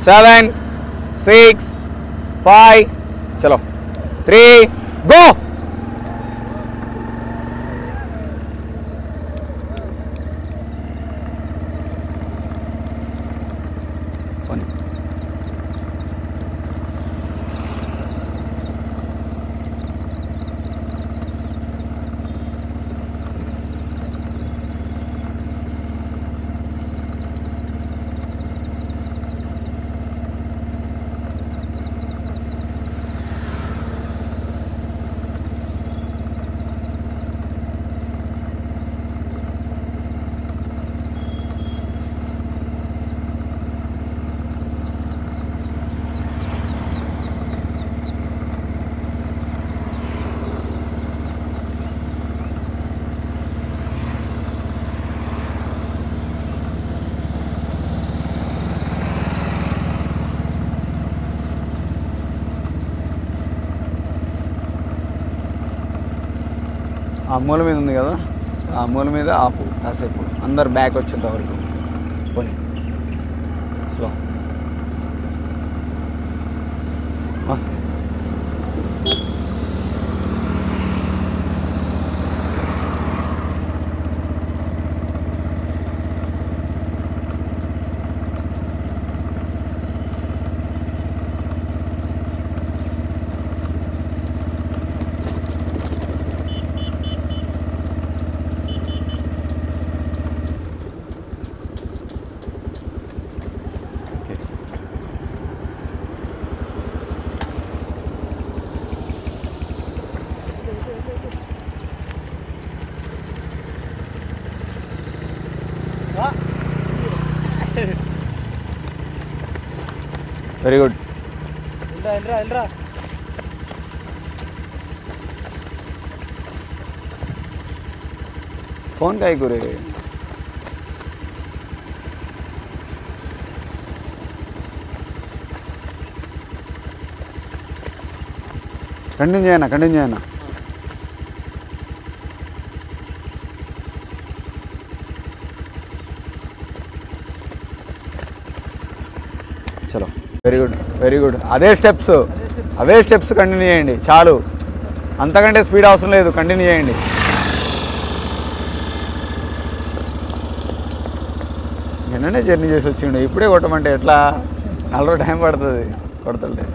Seven six five చలో three go పోనీ. ఆ మూల మీద ఉంది కదా ఆ మూల మీద ఆపు కాసేపు అందరు బ్యాక్ వచ్చేంత వరకు పోనీ స్లో మస్త్ ఓకే వెరీ గుడ్ వెళ్ళరా వెళ్ళరా వెళ్ళరా ఫోన్ కాయ కూరే కంటిన్యూ చేయనా కంటిన్యూ చేయనా చలో వెరీ గుడ్ వెరీ గుడ్ అదే స్టెప్స్ అవే స్టెప్స్ కంటిన్యూ చేయండి చాలు అంతకంటే స్పీడ్ అవసరం లేదు కంటిన్యూ చేయండి నిన్ననే జర్నీ చేసి వచ్చిండు ఇప్పుడే కొట్టమంటే ఎట్లా నలభై టైం పడుతుంది కొడతలే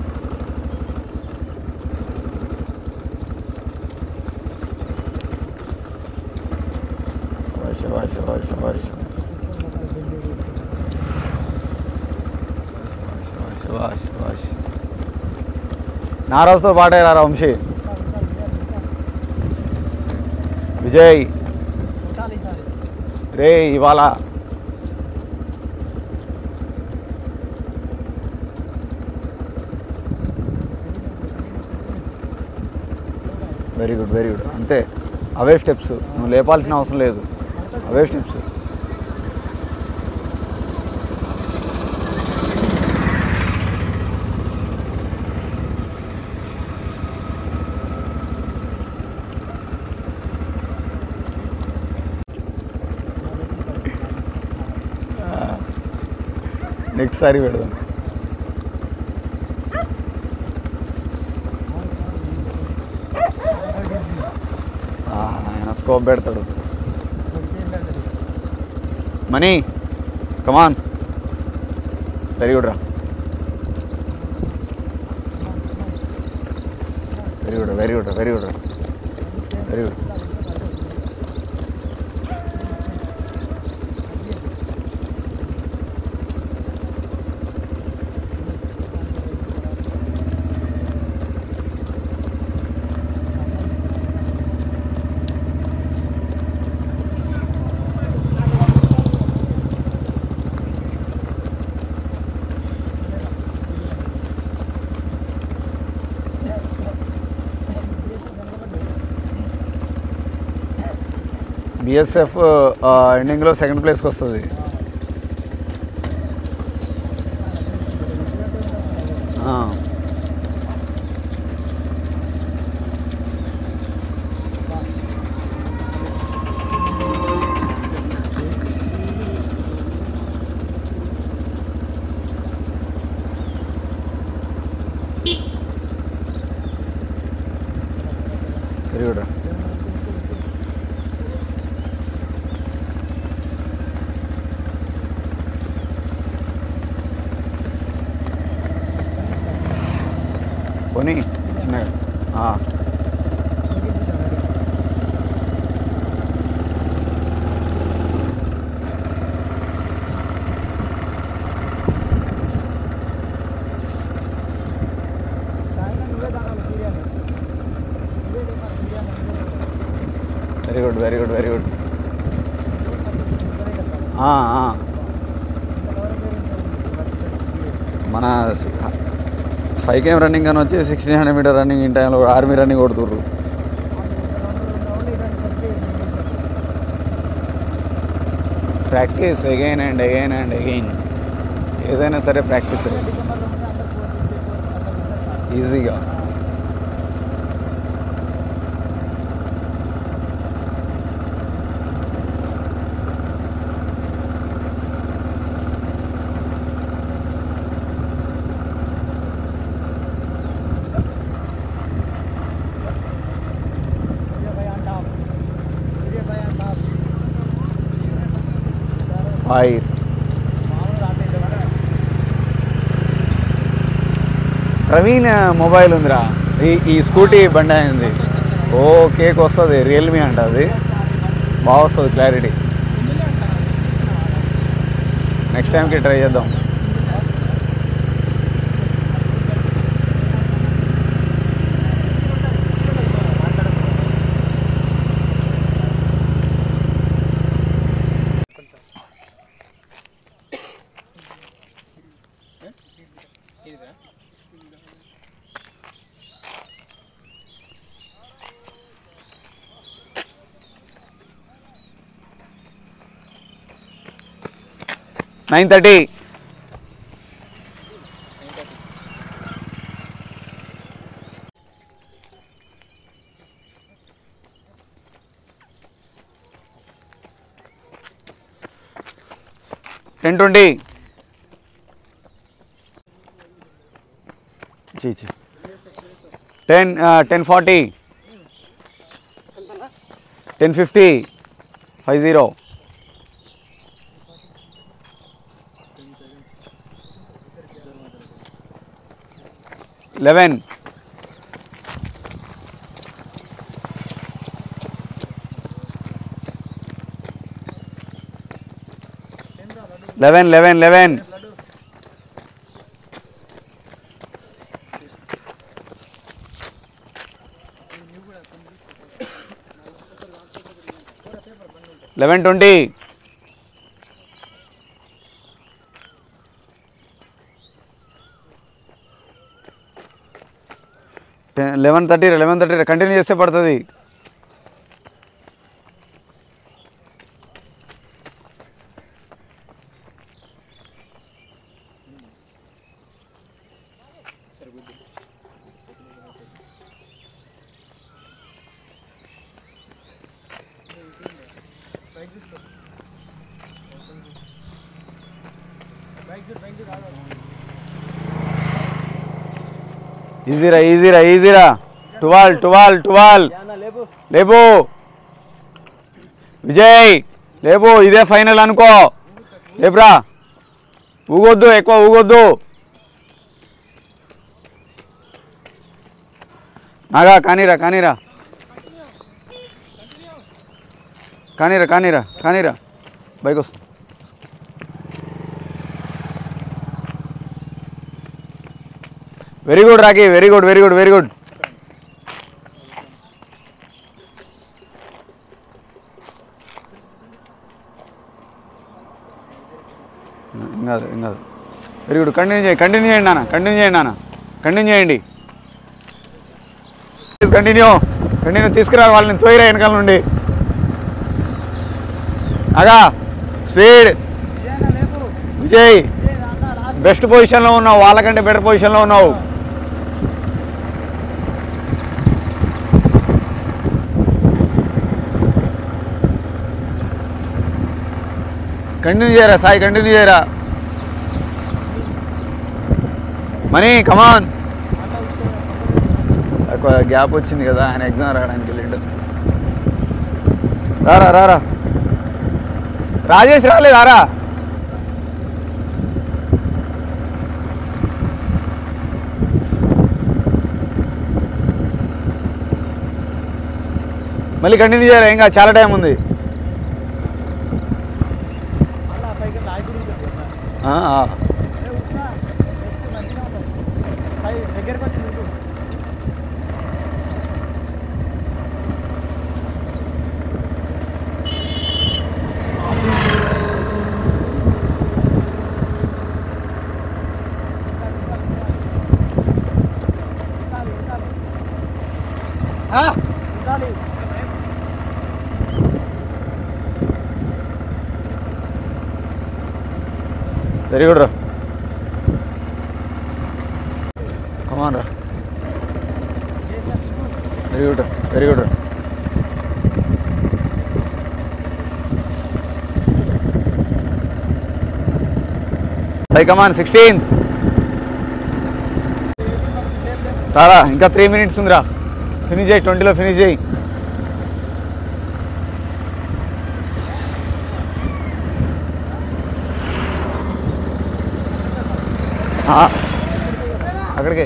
శభాష్ శభాష్ శభాష్ శభాష్ శభాష్ శభాష్ శభాష్ నారాజుతో పాటే రారా వంశీ విజయ్ చాలు ఈసారి రే ఇవాళ వెరీ గుడ్ వెరీ గుడ్ అంతే అవే స్టెప్స్ నువ్వు లేపాల్సిన అవసరం లేదు అవే స్టెప్స్ నెక్స్ట్ సారి పెడదాం ఆ, ఆయన స్కోప్ పెడతాడు మనీ కమాన్ వెరీ గుడ్ రా very good very good very good very good BSF ఎండింగ్లో సెకండ్ ప్లేస్కి వస్తుంది ఆ. వెరీ గుడ్ పోనీ చిన్నగా ఆ. Very good very good very good ఆ, ఆ. మన ఫైవ్ కేమ్ రన్నింగ్ అని వచ్చి sixteen hundred meter running in టైంలో ఆర్మీ రన్నింగ్ కొడుతుర్రు practice again and again and again ఏదైనా సరే ప్రాక్టీస్ ఈజీగా ఫైర్ ప్రవీణ్ మొబైల్ ఉందిరా ఈ ఈ స్కూటీ బండి అయింది ఓ కేక్ వస్తుంది రియల్మీ అంట అది బాగా వస్తుంది క్లారిటీ నెక్స్ట్ టైంకి ట్రై చేద్దాం nine thirty ten twenty G G ten ten forty ten fifty five zero eleven eleven eleven eleven eleven twenty eleven thirty eleven thirty continue చేస్తే పడుతుంది ఈజీరా ఈజీరా ఈజీరా టువాల్ టువాల్ టువాల్ లేపు లేపు విజయ్ లేపు ఇదే ఫైనల్ అనుకో లేపురా ఊగొద్దు ఎక్కువ ఊగొద్దు నాగా కానీరా కానీరా కానీరా కానీరా కానీరా బైక్ వస్తుంది very good Rocky very good very good very good ఏం కాదు ఏం కాదు వెరీ గుడ్ కంటిన్యూ చేయండి కంటిన్యూ చేయండి నాన్న కంటిన్యూ చేయండి నాన్న కంటిన్యూ చేయండి కంటిన్యూ కంటిన్యూ తీసుకురా వాళ్ళని తోయిరా వెనకాల నుండి అగా స్పీడ్ లేపు విజయ్ అన్న లాస్ట్ బెస్ట్ పొజిషన్లో ఉన్నావు వాళ్ళకంటే బెటర్ పొజిషన్లో ఉన్నావు కంటిన్యూ చేయరా సాయి కంటిన్యూ చేయరా మనీ కమాన్ గ్యాప్ వచ్చింది కదా ఆయన ఎగ్జామ్ రాయడానికి వెళ్ళిండు రారా రారా రాజేష్ రాలేదా రా మళ్ళీ కంటిన్యూ చేయరా ఇంకా చాలా టైం ఉంది అలా పైకి నాయకుడు ఉంటుంది కదా. ఆ, ఆ. ఏ ఉన్నా, నెక్స్ట్ మంచిగా ఉంటుంది. పై దగ్గరికి వచ్చి నిల్చో. ఉండాలి. వెరీ గుడ్ రా కమాన్ రా వెరీ గుడ్ వెరీ గుడ్ రా హై కమాన్ సిక్స్టీన్త్ రారా ఇంకా త్రీ మినిట్స్ ఉందిరా ఫినిష్ చేయి ట్వంటీలో ఫినిష్ చేయి ఆ, అక్కడికి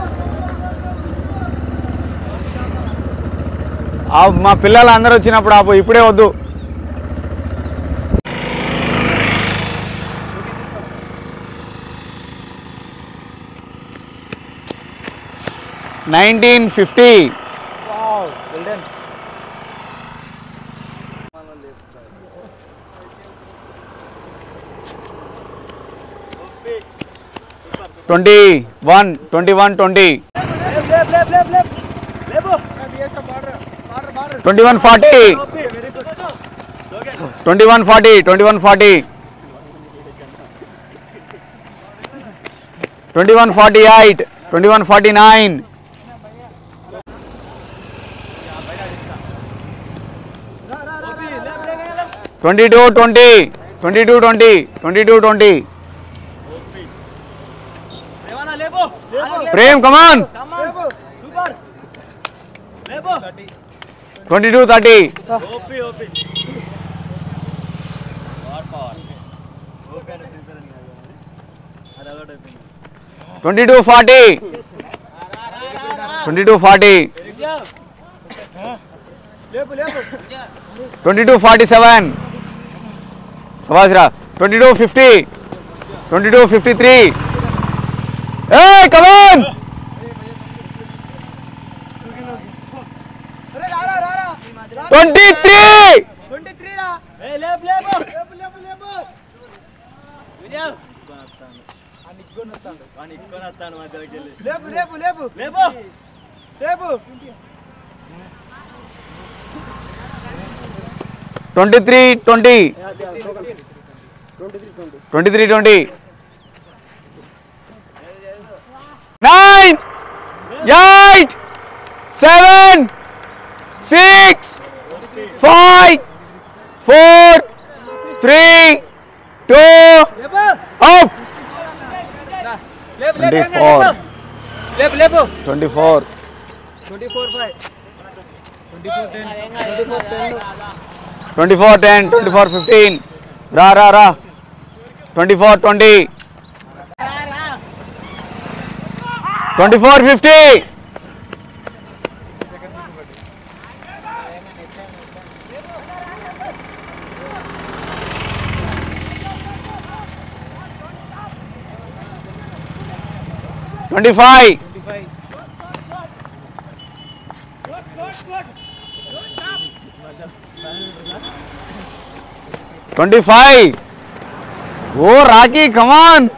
ఆ, మా పిల్లలు అందరూ వచ్చినప్పుడు ఆపు ఇప్పుడే వద్దు nineteen fifty Wow, well done. Twenty one twenty one twenty Left, left, left, left, left. లేపు. ట్వంటీ వన్ ఫార్టీ ఓపి, very good. Twenty one forty twenty one forty twenty one forty eight twenty one forty nine twenty two twenty twenty two twenty twenty two twenty Revanna, లేపు. లేపు. Prem come on Come on. Super. లేపు. Twenty two thirty ఓపి, ఓపి. What power. ఓపి అంటే prepare అని కాదు కానీ. అది అలవాటు అయిపోయింది. Twenty two forty twenty two forty లేపు లేపు ట్వంటీ టూ ఫార్టీ సెవెన్ సవాజ్రా twenty two fifty twenty two fifty three ఏ come on twenty three twenty three రా ఏ లేపు లేపు లేపు లేపు లేపు విజయ్ లేపు లేపు లేపు లేపు లేపు twenty three twenty twenty three twenty nine eight seven six five four three two లేపు అప్ లేపు ట్వంటీ లేపు ఫోర్ లేపు లేపు twenty four twenty four five twenty four ten twenty four ten twenty four ten twenty four fifteen రా రా రా twenty four twenty twenty four fifty twenty five twenty five twenty five ఓ Rocky కమాన్